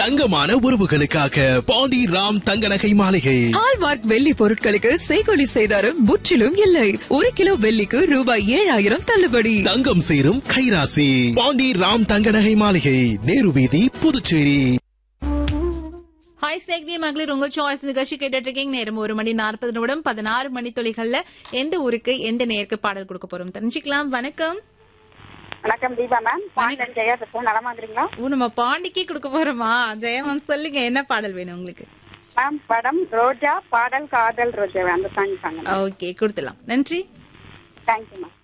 தங்கமான உறவுகளுக்காக பாண்டி ராம் தங்க நகை மாளிகை ஹால்மார்க் வெள்ளி பொருட்களுக்கு செய்கொலி செய்தாரும் முற்றிலும் இல்லை ஒரு கிலோ வெள்ளிக்கு ரூபாய் ஏழாயிரம் தள்ளுபடி தங்கம் சேரும் கைராசி பாண்டி ராம் தங்க நகை மாளிகை நேரு வீதி புதுச்சேரி ஹாய் ஸ்நேக்தி மகளிர் உங்க சாய்ஸ் நிகழ்ச்சி கேட்டுட்டு இருக்கீங்க நேரம் ஒரு மணி நாற்பது நிமிடம் பதினாறு மணி துளிகள்ல எந்த ஊருக்கு எந்த நேருக்கு பாடல் கொடுக்க போறோம் தெரிஞ்சுக்கலாம் வணக்கம் வணக்கம் தீபா மேம் பாண்டன் ஜெயா பேசுறேன் நலமா இருக்கிறீங்களா ஓ நம்ம பாண்டிக்கே கொடுக்க போறோமா ஜெயமன் சொல்லுங்க என்ன பாடல் வேணும் உங்களுக்கு மேம் படம் ரோஜா பாடல் காதல் ரோஜா அந்த சாங் சாங்க ஓகே கொடுத்துலாம் நன்றி தேங்க்யூ மேம்